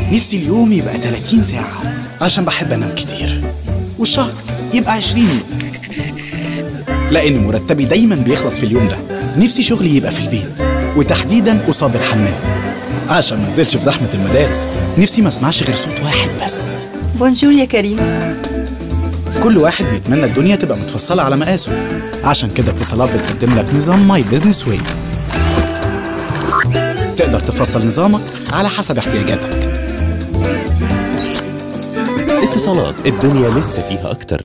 نفسي اليوم يبقى 30 ساعة عشان بحب أنام كتير والشهر يبقى 20 يوم لأن مرتبي دايما بيخلص في اليوم ده نفسي شغلي يبقى في البيت وتحديدا قصاد الحمام عشان ما انزلش في زحمة المدارس نفسي ما اسمعش غير صوت واحد بس بونجور يا كريم كل واحد بيتمنى الدنيا تبقى متفصلة على مقاسه عشان كده اتصالات بتقدم لك نظام ماي بزنس واي تقدر تفصل نظامك على حسب احتياجاتك اتصالات الدنيا لسه فيها أكتر